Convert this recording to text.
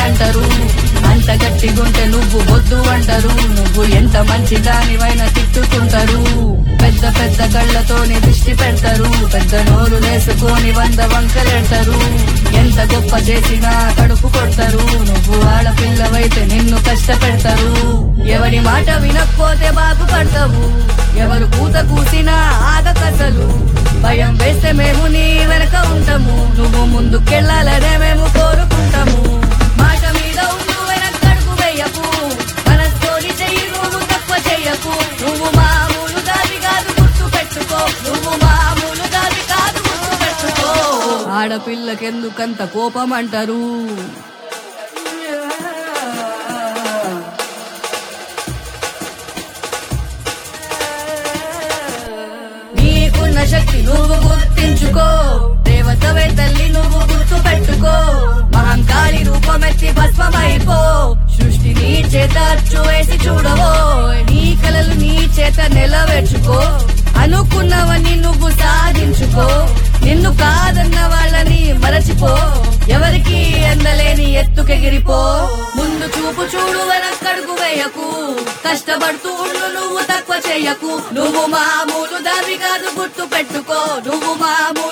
అంటారు అంత గట్టిగుంటే నువ్వు వద్దు అంటారు నువ్వు ఎంత మంచి దానివైనా తిట్టుకుంటారు పెద్ద పెద్ద కళ్ళతోని దృష్టి పెడతారు పెద్ద నోరు వేసుకొని వంద వంకలెడతారు ఎంత గొప్ప చేసినా కడుపు కొడతారు నువ్వు ఆడపిల్లవైతే నిన్ను కష్టపెడతారు ఎవరి మాట వినకపోతే బాగుపడతావు ఎవరు పూత కూసినా ఆగకసలు భయం వేస్తే మేము నీ వెనక ఉంటాము నువ్వు ముందుకెళ్ళాలనే మేము కోరుకుంటాము మాట మీద ఉండు వెనకడుగు వేయకు మనస్తోని చెయ్యి నువ్వు తక్కువ చెయ్యకు నువ్వు మామూలు దాది కాదు గుర్తు పెట్టుకో నువ్వు మామూలు దాది కాదు గుర్తు పెట్టుకో ఆడపిల్లకెందుకంత కోపం అంటారు నీకున్న శక్తి నువ్వు గుర్తించుకో దేవతవే తల్లి నువ్వు గుర్తు పెట్టుకో మహంకాళి రూపమెత్తి భస్మమైపో సృష్టి నీ చేత అచ్చు వేసి చూడవో నీ కలలు నీ చేత నెలవేర్చుకో అనుకున్నవని నువ్వు సాధించుకో నిన్ను కాదన్న వాళ్ళని మరచిపో ఎవరికి అందలేని ఎత్తుకెగిరిపో ముందు చూపు చూడు వెనక్కడుగు వేయకు కష్టపడుతూ ఉండు నువ్వు తక్కువ చెయ్యకు నువ్వు మామూలు దావి కాదు గుర్తు పెట్టుకో నువ్వు మామూలు